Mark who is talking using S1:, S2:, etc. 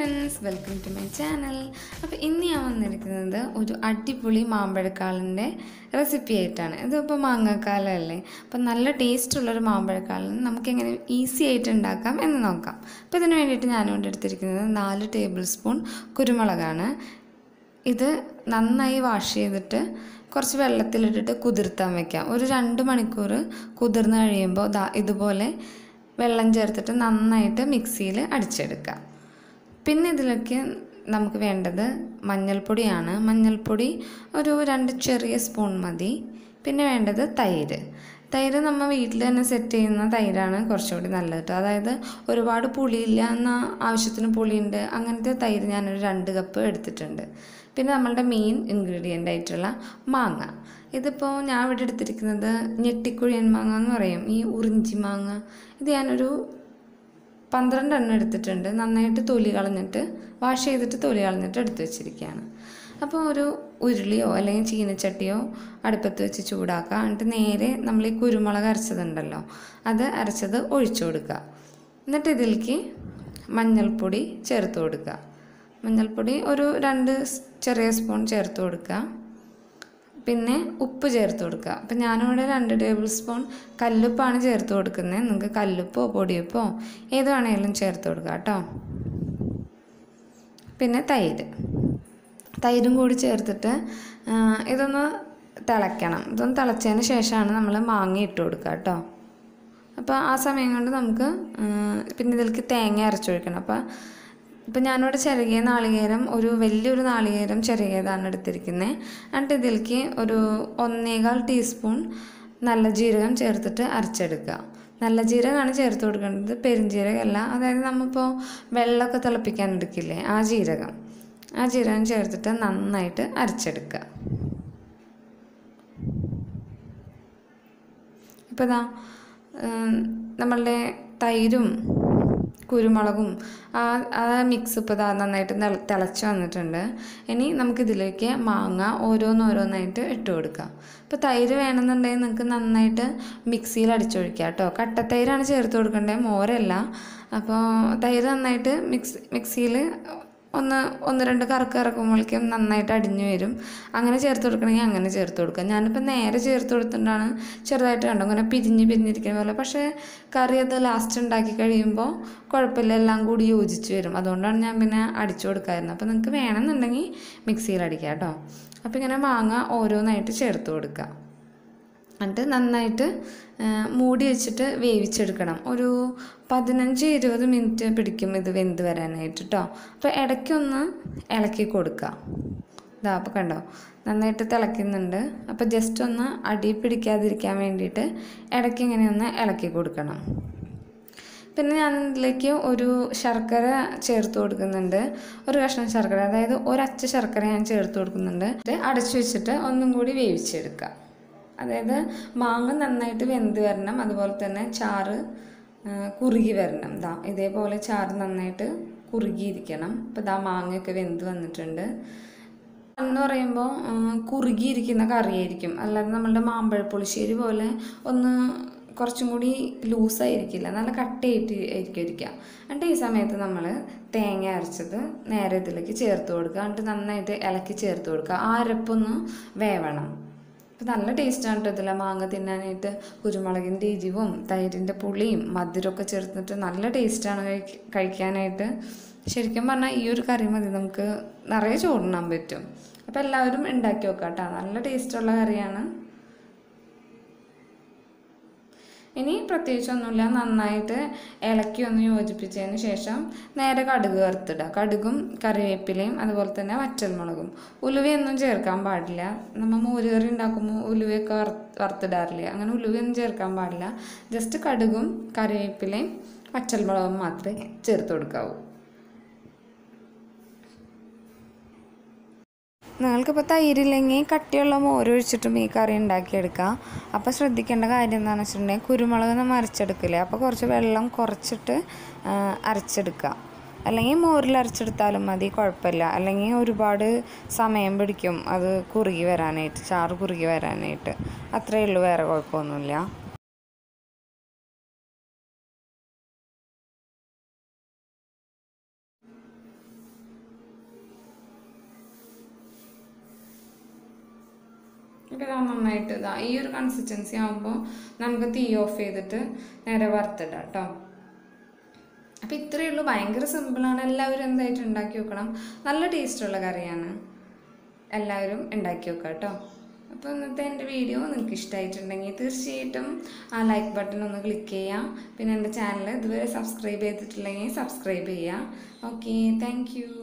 S1: friends welcome to my channel അപ്പോൾ ഇന്ന് ഞാൻ വന്നിരിക്കുന്നത് ഒരു അടിപൊളി മാമ്പഴക്കാളിൻ്റെ റെസിപ്പി ആയിട്ടാണ് ഇതിപ്പോൾ മാങ്ങക്കാലമല്ലേ അപ്പോൾ നല്ല ടേസ്റ്റുള്ളൊരു മാമ്പഴക്കാലം നമുക്ക് എങ്ങനെ ഈസി ആയിട്ട് ഉണ്ടാക്കാം എന്ന് നോക്കാം അപ്പോൾ ഇതിന് വേണ്ടിയിട്ട് ഞാനിവിടെ എടുത്തിരിക്കുന്നത് നാല് ടേബിൾ സ്പൂൺ കുരുമുളകാണ് ഇത് നന്നായി വാഷ് ചെയ്തിട്ട് കുറച്ച് വെള്ളത്തിലിട്ടിട്ട് കുതിർത്താൻ വെക്കാം ഒരു രണ്ട് മണിക്കൂർ കുതിർന്ന് കഴിയുമ്പോൾ ദാ ഇതുപോലെ വെള്ളം ചേർത്തിട്ട് നന്നായിട്ട് മിക്സിയിൽ അടിച്ചെടുക്കാം പിന്നെ ഇതിലേക്ക് നമുക്ക് വേണ്ടത് മഞ്ഞൾപ്പൊടിയാണ് മഞ്ഞൾപ്പൊടി ഒരു രണ്ട് ചെറിയ സ്പൂൺ മതി പിന്നെ വേണ്ടത് തൈര് തൈര് നമ്മൾ വീട്ടിൽ തന്നെ സെറ്റ് ചെയ്യുന്ന തൈരാണ് കുറച്ചുകൂടി നല്ലത് കേട്ടോ അതായത് ഒരുപാട് പുളിയില്ല എന്നാൽ ആവശ്യത്തിന് പുളിയുണ്ട് അങ്ങനത്തെ തൈര് ഞാനൊരു രണ്ട് കപ്പ് എടുത്തിട്ടുണ്ട് പിന്നെ നമ്മളുടെ മെയിൻ ഇൻഗ്രീഡിയൻ്റ് ആയിട്ടുള്ള മാങ്ങ ഇതിപ്പോൾ ഞാൻ ഇവിടെ എടുത്തിരിക്കുന്നത് ഞെട്ടിക്കുഴിയൻ മാങ്ങ എന്ന് പറയും ഈ ഉറിഞ്ചി മാങ്ങ ഇത് ഞാനൊരു പന്ത്രണ്ട് എണ്ണം എടുത്തിട്ടുണ്ട് നന്നായിട്ട് തൊലി കളഞ്ഞിട്ട് വാഷ് ചെയ്തിട്ട് തൊലി കളഞ്ഞിട്ട് എടുത്ത് വെച്ചിരിക്കുകയാണ് അപ്പോൾ ഒരു ഉരുളിയോ അല്ലെങ്കിൽ ചീനച്ചട്ടിയോ അടുപ്പത്ത് വെച്ച് ചൂടാക്കുക എന്നിട്ട് നേരെ നമ്മൾ ഈ കുരുമുളക് അരച്ചതുണ്ടല്ലോ അത് അരച്ചത് ഒഴിച്ചു കൊടുക്കുക എന്നിട്ട് ഇതിലേക്ക് മഞ്ഞൾപ്പൊടി ചേർത്ത് കൊടുക്കുക മഞ്ഞൾപ്പൊടി ഒരു രണ്ട് ചെറിയ സ്പൂൺ ചേർത്ത് കൊടുക്കുക പിന്നെ ഉപ്പ് ചേർത്ത് കൊടുക്കുക അപ്പം ഞാനിവിടെ രണ്ട് ടേബിൾ സ്പൂൺ കല്ലുപ്പാണ് ചേർത്ത് കൊടുക്കുന്നത് നിങ്ങൾക്ക് കല്ലുപ്പോ പൊടിയുപ്പോ ഏത് വേണമെങ്കിലും ചേർത്ത് കൊടുക്കുക കേട്ടോ പിന്നെ തൈര് തൈരും കൂടി ചേർത്തിട്ട് ഇതൊന്ന് തിളയ്ക്കണം ഇതൊന്ന് തിളച്ചതിന് ശേഷമാണ് നമ്മൾ മാങ്ങ ഇട്ട് കൊടുക്കുക കേട്ടോ അപ്പോൾ ആ സമയം കൊണ്ട് നമുക്ക് പിന്നെ ഇതിലേക്ക് തേങ്ങ അരച്ചൊഴിക്കണം അപ്പോൾ ഇപ്പം ഞാനിവിടെ ചിരകിയ നാളികേരം ഒരു വലിയൊരു നാളികേരം ചിരകിയതാണ് എടുത്തിരിക്കുന്നത് എന്നിട്ട് ഇതിലേക്ക് ഒരു ഒന്നേകാൽ ടീസ്പൂൺ നല്ല ജീരകം ചേർത്തിട്ട് അരച്ചെടുക്കുക നല്ല ജീരകമാണ് ചേർത്ത് കൊടുക്കേണ്ടത് പെരുംജീരകമല്ല അതായത് നമ്മളിപ്പോൾ വെള്ളമൊക്കെ തിളപ്പിക്കാൻ എടുക്കില്ലേ ആ ജീരകം ആ ജീരകം ചേർത്തിട്ട് നന്നായിട്ട് അരച്ചെടുക്കുക ഇപ്പോൾ ഇതാ നമ്മളുടെ തൈരും കുരുമുളകും ആ ആ മിക്സ് ഇപ്പോൾ ഇതാ നന്നായിട്ട് തിളച്ച് വന്നിട്ടുണ്ട് ഇനി നമുക്കിതിലേക്ക് മാങ്ങ ഓരോന്നോരോന്നായിട്ട് ഇട്ട് കൊടുക്കാം ഇപ്പോൾ തൈര് വേണമെന്നുണ്ടെങ്കിൽ നിങ്ങൾക്ക് നന്നായിട്ട് മിക്സിയിൽ അടിച്ചൊഴിക്കാം കേട്ടോ കട്ടത്തൈരാണ് ചേർത്ത് കൊടുക്കേണ്ടത് മോരല്ല അപ്പോൾ തൈര് നന്നായിട്ട് മിക്സ് മിക്സിയിൽ ഒന്ന് ഒന്ന് രണ്ട് കറക്ക് ഇറക്കുമ്പോഴേക്കും നന്നായിട്ട് അടിഞ്ഞു വരും അങ്ങനെ ചേർത്ത് കൊടുക്കണമെങ്കിൽ അങ്ങനെ ചേർത്ത് കൊടുക്കുക ഞാനിപ്പോൾ നേരെ ചേർത്ത് കൊടുത്തിട്ടാണ് ചെറുതായിട്ട് കണ്ടോ അങ്ങനെ പിരിഞ്ഞ് പിരിഞ്ഞിരിക്കുന്ന പോലെ പക്ഷേ കറി അത് ലാസ്റ്റ് ഉണ്ടാക്കി കഴിയുമ്പോൾ കുഴപ്പമില്ല എല്ലാം കൂടി യോജിച്ച് വരും അതുകൊണ്ടാണ് ഞാൻ പിന്നെ അടിച്ചു കൊടുക്കാമായിരുന്നത് അപ്പോൾ നിങ്ങൾക്ക് വേണമെന്നുണ്ടെങ്കിൽ മിക്സിയിൽ അടിക്കാം കേട്ടോ അപ്പോൾ ഇങ്ങനെ മാങ്ങ ഓരോന്നായിട്ട് ചേർത്ത് കൊടുക്കുക എന്നിട്ട് നന്നായിട്ട് മൂടി വെച്ചിട്ട് വേവിച്ചെടുക്കണം ഒരു പതിനഞ്ച് ഇരുപത് മിനിറ്റ് പിടിക്കും ഇത് വെന്ത് വരാനായിട്ട് കേട്ടോ അപ്പോൾ ഇടയ്ക്കൊന്ന് ഇളക്കി കൊടുക്കുക ഇതാ അപ്പോൾ കണ്ടോ നന്നായിട്ട് തിളയ്ക്കുന്നുണ്ട് അപ്പോൾ ജസ്റ്റ് ഒന്ന് അടി പിടിക്കാതിരിക്കാൻ വേണ്ടിയിട്ട് ഇടയ്ക്ക് ഇങ്ങനെ ഒന്ന് ഇളക്കി കൊടുക്കണം പിന്നെ ഞാൻ ഇതിലേക്ക് ഒരു ശർക്കര ചേർത്ത് കൊടുക്കുന്നുണ്ട് ഒരു കഷ്ണം ശർക്കര അതായത് ഒരച്ച ശർക്കര ഞാൻ ചേർത്ത് കൊടുക്കുന്നുണ്ട് അടച്ചു വെച്ചിട്ട് ഒന്നും കൂടി വേവിച്ചെടുക്കുക അതായത് മാങ്ങ നന്നായിട്ട് വെന്ത് വരണം അതുപോലെ തന്നെ ചാറ് കുറുകി വരണം ദാ ഇതേപോലെ ചാറ് നന്നായിട്ട് കുറുകിയിരിക്കണം ഇപ്പോൾ ദാ മാങ്ങയൊക്കെ വെന്ത് വന്നിട്ടുണ്ട് എന്ന് പറയുമ്പോൾ കുറുകിയിരിക്കുന്ന കറിയായിരിക്കും അല്ലാതെ നമ്മളുടെ മാമ്പഴ പുളിശ്ശേരി പോലെ ഒന്ന് കുറച്ചും കൂടി ലൂസായിരിക്കില്ല നല്ല കട്ടയായിട്ട് ആയിരിക്കും ഇരിക്കുക എന്നിട്ട് ഈ സമയത്ത് നമ്മൾ തേങ്ങ അരച്ചത് നേരെ ഇതിലേക്ക് ചേർത്ത് കൊടുക്കുക എന്നിട്ട് നന്നായിട്ട് ഇളക്കി ചേർത്ത് കൊടുക്കുക ആ അരപ്പൊന്ന് വേവണം അപ്പോൾ നല്ല ടേസ്റ്റാണ് കേട്ടോ ഇതിൽ മാങ്ങ തിന്നാനായിട്ട് കുരുമുളകിൻ്റെ എരിവും തൈരിൻ്റെ പുളിയും മധുരമൊക്കെ ചേർത്തിട്ട് നല്ല ടേസ്റ്റാണ് കഴിക്കാനായിട്ട് ശരിക്കും പറഞ്ഞാൽ ഈ ഒരു കറി മതി നമുക്ക് നിറയെ ചോറുണ്ണാൻ പറ്റും അപ്പോൾ എല്ലാവരും ഉണ്ടാക്കി നോക്കാം കേട്ടോ നല്ല ടേസ്റ്റുള്ള കറിയാണ് ഇനി പ്രത്യേകിച്ചൊന്നുമില്ല നന്നായിട്ട് ഇളക്കി ഒന്ന് യോജിപ്പിച്ചതിന് ശേഷം നേരെ കടുക് വറുത്തിടുക കടുകും കറിവേപ്പിലയും അതുപോലെ തന്നെ വറ്റൽമുളകും ഉലുവയൊന്നും ചേർക്കാൻ പാടില്ല നമ്മൾ മോര് കറി ഉണ്ടാക്കുമ്പോൾ ഉലുവയൊക്കെ വറ വറുത്തിടാറില്ല അങ്ങനെ ഉലുവയൊന്നും ചേർക്കാൻ പാടില്ല ജസ്റ്റ് കടുകും കറിവേപ്പിലയും വറ്റൽമുളകും മാത്രമേ ചേർത്ത് കൊടുക്കാവൂ നിങ്ങൾക്കിപ്പോൾ തൈരില്ലെങ്കിൽ കട്ടിയുള്ള മോര് ഒഴിച്ചിട്ടും ഈ കറി ഉണ്ടാക്കിയെടുക്കാം അപ്പോൾ ശ്രദ്ധിക്കേണ്ട കാര്യം എന്താണെന്ന് വെച്ചിട്ടുണ്ടെങ്കിൽ കുരുമുളക് നമ്മൾ അരച്ചെടുക്കില്ലേ അപ്പോൾ കുറച്ച് വെള്ളം കുറച്ചിട്ട് അരച്ചെടുക്കുക അല്ലെങ്കിൽ മോരിൽ അരച്ചെടുത്താലും മതി കുഴപ്പമില്ല അല്ലെങ്കിൽ ഒരുപാട് സമയം പിടിക്കും അത് കുറുകി വരാനായിട്ട് ചാറ് കുറുകി വരാനായിട്ട് അത്രയേ ഉള്ളൂ വേറെ കുഴപ്പമൊന്നുമില്ല അപ്പോൾ ഇതാ നന്നായിട്ട് ഇതാ ഈ ഒരു കൺസിസ്റ്റൻസി ആകുമ്പോൾ നമുക്ക് തീ ഓഫ് ചെയ്തിട്ട് നേരെ വറുത്തിടാം കേട്ടോ അപ്പോൾ ഇത്രയേ ഉള്ളൂ ഭയങ്കര സിമ്പിളാണ് എല്ലാവരും എന്തായിട്ട് ഉണ്ടാക്കി വെക്കണം നല്ല ടേസ്റ്റുള്ള കറിയാണ് എല്ലാവരും ഉണ്ടാക്കി വെക്കുക കേട്ടോ അപ്പോൾ ഇന്നത്തെ എൻ്റെ വീഡിയോ നിങ്ങൾക്ക് ഇഷ്ടമായിട്ടുണ്ടെങ്കിൽ തീർച്ചയായിട്ടും ആ ലൈക്ക് ബട്ടൺ ഒന്ന് ക്ലിക്ക് ചെയ്യാം പിന്നെ എൻ്റെ ചാനൽ ഇതുവരെ സബ്സ്ക്രൈബ് ചെയ്തിട്ടില്ലെങ്കിൽ സബ്സ്ക്രൈബ് ചെയ്യുക ഓക്കെ താങ്ക്